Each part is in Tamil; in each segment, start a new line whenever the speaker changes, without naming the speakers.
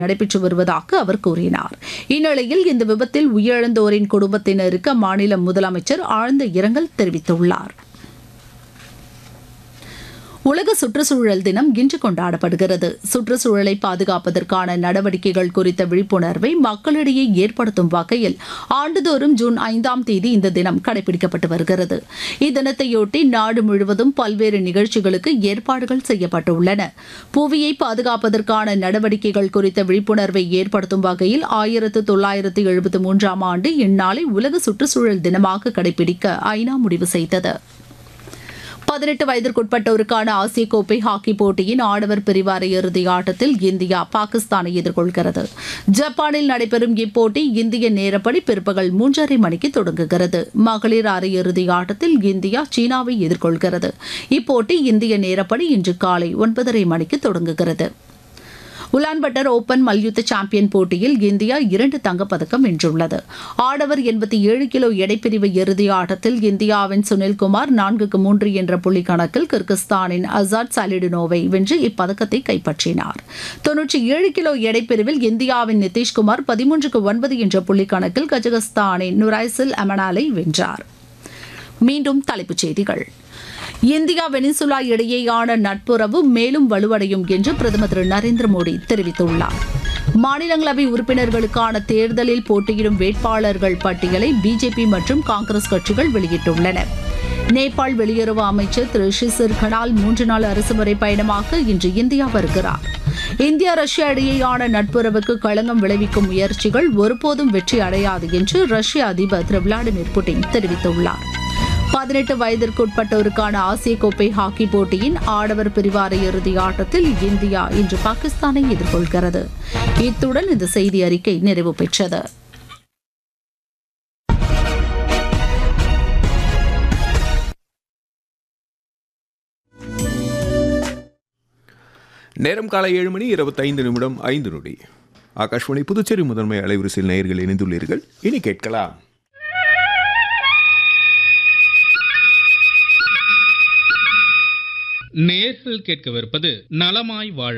நடைபெற்று வருவதாக அவர் கூறினார் இந்நிலையில் இந்த விபத்தில் உயிரிழந்தோரின் குடும்பத்தினருக்கு அம்மாநில முதலமைச்சர் ஆழ்ந்த இரங்கல் தெரிவித்துள்ளார் உலக சுற்றுச்சூழல் தினம் இன்று கொண்டாடப்படுகிறது சுற்றுச்சூழலை பாதுகாப்பதற்கான நடவடிக்கைகள் குறித்த விழிப்புணர்வை மக்களிடையே ஏற்படுத்தும் வகையில் ஆண்டுதோறும் ஜூன் ஐந்தாம் தேதி இந்த தினம் கடைபிடிக்கப்பட்டு வருகிறது இத்தினத்தையொட்டி நாடு முழுவதும் பல்வேறு நிகழ்ச்சிகளுக்கு ஏற்பாடுகள் செய்யப்பட்டுள்ளன புவியை பாதுகாப்பதற்கான நடவடிக்கைகள் குறித்த விழிப்புணர்வை ஏற்படுத்தும் வகையில் ஆயிரத்து தொள்ளாயிரத்து எழுபத்தி மூன்றாம் ஆண்டு இந்நாளை உலக சுற்றுச்சூழல் தினமாக கடைபிடிக்க ஐநா முடிவு செய்தது பதினெட்டு வயதிற்குட்பட்டோருக்கான ஆசிய கோப்பை ஹாக்கி போட்டியின் ஆடவர் பிரிவு அரையிறுதி ஆட்டத்தில் இந்தியா பாகிஸ்தானை எதிர்கொள்கிறது ஜப்பானில் நடைபெறும் இப்போட்டி இந்திய நேரப்படி பிற்பகல் மூன்றரை மணிக்கு தொடங்குகிறது மகளிர் அரையிறுதி ஆட்டத்தில் இந்தியா சீனாவை எதிர்கொள்கிறது இப்போட்டி இந்திய நேரப்படி இன்று காலை ஒன்பதரை மணிக்கு தொடங்குகிறது உலான்பட்டர் ஓபன் மல்யுத்த சாம்பியன் போட்டியில் இந்தியா இரண்டு தங்கப்பதக்கம் வென்றுள்ளது ஆடவர் எண்பத்தி ஏழு கிலோ எடைப்பிரிவு இறுதி ஆட்டத்தில் இந்தியாவின் சுனில்குமார் நான்குக்கு மூன்று என்ற புள்ளி கணக்கில் கிர்கிஸ்தானின் அசாத் சாலிடினோவை வென்று இப்பதக்கத்தை கைப்பற்றினார் தொன்னூற்றி ஏழு கிலோ எடைப்பிரிவில் இந்தியாவின் நிதிஷ்குமார் பதிமூன்றுக்கு ஒன்பது என்ற புள்ளி கணக்கில் கஜகஸ்தானின் நுரைசில் அமனாலை வென்றார் மீண்டும் தலைப்புச் செய்திகள் இந்தியா வெனிசுலா இடையேயான நட்புறவு மேலும் வலுவடையும் என்று பிரதமர் திரு நரேந்திர மோடி தெரிவித்துள்ளார் மாநிலங்களவை உறுப்பினர்களுக்கான தேர்தலில் போட்டியிடும் வேட்பாளர்கள் பட்டியலை பிஜேபி மற்றும் காங்கிரஸ் கட்சிகள் வெளியிட்டுள்ளன நேபாள் வெளியுறவு அமைச்சர் திரு ஷிசிர் கனால் மூன்று நாள் அரசுமுறை பயணமாக இன்று இந்தியா வருகிறார் இந்தியா ரஷ்யா இடையேயான நட்புறவுக்கு களங்கம் விளைவிக்கும் முயற்சிகள் ஒருபோதும் வெற்றி அடையாது என்று ரஷ்ய அதிபர் திரு விளாடிமிர் புட்டின் தெரிவித்துள்ளார் பதினெட்டு வயதிற்குட்பட்டோருக்கான ஆசிய கோப்பை ஹாக்கி போட்டியின் ஆடவர் பிரிவு அரையிறுதி ஆட்டத்தில் இந்தியா இன்று பாகிஸ்தானை எதிர்கொள்கிறது இத்துடன் இந்த செய்தி அறிக்கை நிறைவு பெற்றது
நேரம் காலை ஏழு மணி இருபத்தைந்து நிமிடம் ஐந்து நொடி ஆகாஷ்வாணி புதுச்சேரி முதன்மை அலைவரிசையில் நேயர்கள் இணைந்துள்ளீர்கள் இனி கேட்கலாம்
நேர்கள் கேட்கவிருப்பது நலமாய் வாழ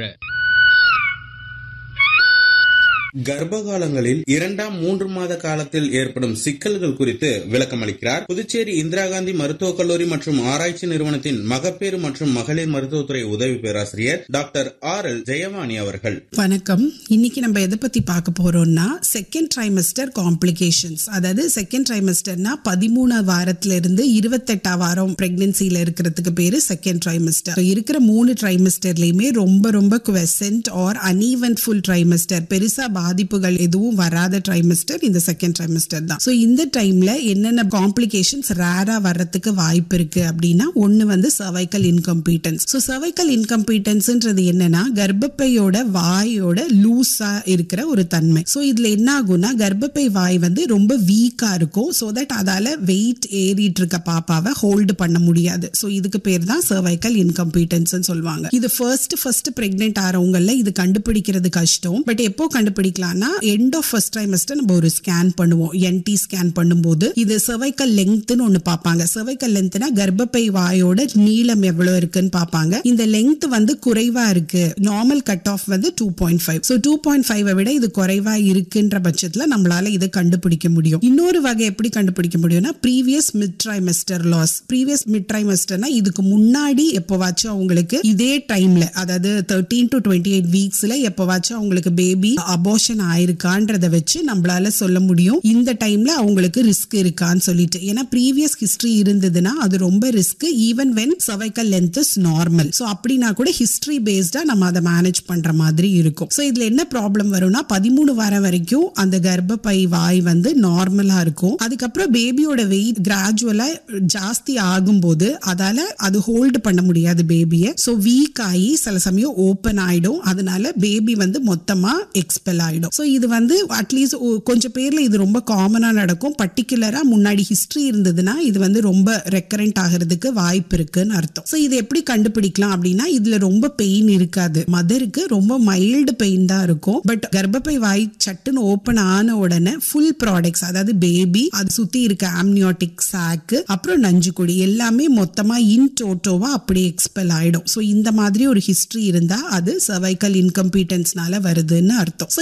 கர்ப்ப காலங்களில் இரண்டாம் மூன்று மாத காலத்தில் ஏற்படும் சிக்கல்கள் குறித்து விளக்கம் அளிக்கிறார் புதுச்சேரி இந்திரா காந்தி மருத்துவக் கல்லூரி மற்றும் ஆராய்ச்சி நிறுவனத்தின் மகப்பேறு மற்றும் மகளிர் மருத்துவத்துறை உதவி பேராசிரியர் டாக்டர் ஆர் எல் ஜெயவாணி அவர்கள்
வணக்கம் இன்னைக்கு நம்ம எதை பத்தி பார்க்க போறோம்னா செகண்ட் ட்ரைமஸ்டர் காம்ப்ளிகேஷன்ஸ் அதாவது செகண்ட் ட்ரைமஸ்டர்னா பதிமூணாவது வாரத்துல இருந்து இருபத்தெட்டாம் வாரம் பிரெக்னன்சில இருக்கிறதுக்கு பேரு செகண்ட் ட்ரைமஸ்டர் இருக்கிற மூணு ட்ரைமஸ்டர்லயுமே ரொம்ப ரொம்ப quiescent or uneventful trimester பெருசா பாதிப்புகள் எதுவும் வராத ட்ரைமஸ்டர் இந்த செகண்ட் ட்ரைமஸ்டர் தான் ஸோ இந்த டைம்ல என்னென்ன காம்ப்ளிகேஷன்ஸ் ரேரா வர்றதுக்கு வாய்ப்பு இருக்கு அப்படின்னா ஒன்னு வந்து சர்வைக்கல் இன்கம்பீட்டன்ஸ் ஸோ சர்வைக்கல் இன்கம்பீட்டன்ஸ்ன்றது என்னன்னா கர்ப்பப்பையோட வாயோட லூஸா இருக்கிற ஒரு தன்மை ஸோ இதுல என்ன ஆகும்னா கர்ப்பப்பை வாய் வந்து ரொம்ப வீக்கா இருக்கும் ஸோ தட் அதால வெயிட் ஏறிட்டு இருக்க பாப்பாவை ஹோல்டு பண்ண முடியாது ஸோ இதுக்கு பேர் தான் சர்வைக்கல் இன்கம்பீட்டன்ஸ் சொல்லுவாங்க இது ஃபர்ஸ்ட் ஃபர்ஸ்ட் பிரெக்னென்ட் ஆறவங்கள இது கண்டுபிடிக்கிறது கஷ்டம் பட் எப்போ கண்டுபிடிக்கலாம்னா எண்ட் ஆஃப் ஃபர்ஸ்ட் ட்ரைமஸ்டர் நம்ம ஒரு ஸ்கேன் பண்ணுவோம் என்டி ஸ்கேன் பண்ணும்போது இது சர்வைக்கல் லெங்க்த்னு ஒன்று பார்ப்பாங்க சர்வைக்கல் லெங்க்த்னா கர்ப்பப்பை வாயோட நீளம் எவ்வளவு இருக்குன்னு பார்ப்பாங்க இந்த லெங்த் வந்து குறைவா இருக்கு நார்மல் கட் ஆஃப் வந்து two point five so two point five விட இது குறைவா இருக்குன்ற பட்சத்தில் நம்மளால இதை கண்டுபிடிக்க முடியும் இன்னொரு வகை எப்படி கண்டுபிடிக்க முடியும்னா previous mid trimester loss previous mid ட்ரைமஸ்டர்னா இதுக்கு முன்னாடி எப்போவாச்சும் அவங்களுக்கு இதே டைம்ல அதாவது தேர்ட்டீன் டு டுவெண்ட்டி எயிட் வீக்ஸ்ல எப்போவாச்சும் அவங்களுக்கு பேபி அபோஷன் ஆயிருக்கான்றத வச்சு நம்மளால சொல்ல முடியும் இந்த டைம்ல அவங்களுக்கு ரிஸ்க் இருக்கான்னு சொல்லிட்டு ஏன்னா ப்ரீவியஸ் ஹிஸ்டரி இருந்ததுன்னா அது ரொம்ப risk even when cervical length is normal so அப்படின்னா கூட ஹிஸ்டரி பேஸ்டா நம்ம அதை மேனேஜ் பண்ற மாதிரி இருக்கும் ஸோ இதுல என்ன ப்ராப்ளம் வரும்னா பதிமூணு வாரம் வரைக்கும் அந்த கர்ப்பப்பை வாய் வந்து நார்மலா இருக்கும் அதுக்கப்புறம் பேபியோட வெயிட் கிராஜுவலா ஜாஸ்தி ஆகும்போது அதால அது ஹோல்டு பண்ண முடியாது பேபியை ஸோ வீக் ஆகி சில சமயம் ஓப்பன் ஆயிடும் அதனால பேபி வந்து மொத்தமா எக்ஸ்பெல் ஆயிடும் ஆயிடும் ஸோ இது வந்து அட்லீஸ்ட் கொஞ்சம் பேர்ல இது ரொம்ப காமனா நடக்கும் பர்டிகுலரா முன்னாடி ஹிஸ்டரி இருந்ததுன்னா இது வந்து ரொம்ப ரெக்கரண்ட் ஆகிறதுக்கு வாய்ப்பு இருக்குன்னு அர்த்தம் ஸோ இது எப்படி கண்டுபிடிக்கலாம் அப்படின்னா இதுல ரொம்ப பெயின் இருக்காது மதருக்கு ரொம்ப மைல்டு பெயின் தான் இருக்கும் பட் கர்ப்பப்பை வாய் சட்டுன்னு ஓப்பன் ஆன உடனே ஃபுல் ப்ராடக்ட்ஸ் அதாவது பேபி அது சுத்தி இருக்க ஆம்னியோட்டிக் சாக்கு அப்புறம் நஞ்சுக்கொடி எல்லாமே மொத்தமா இன் டோட்டோவா அப்படியே எக்ஸ்பெல் ஆயிடும் ஸோ இந்த மாதிரி ஒரு ஹிஸ்டரி இருந்தா அது சர்வைக்கல் இன்கம்பீட்டன்ஸ்னால வருதுன்னு அர்த்தம் So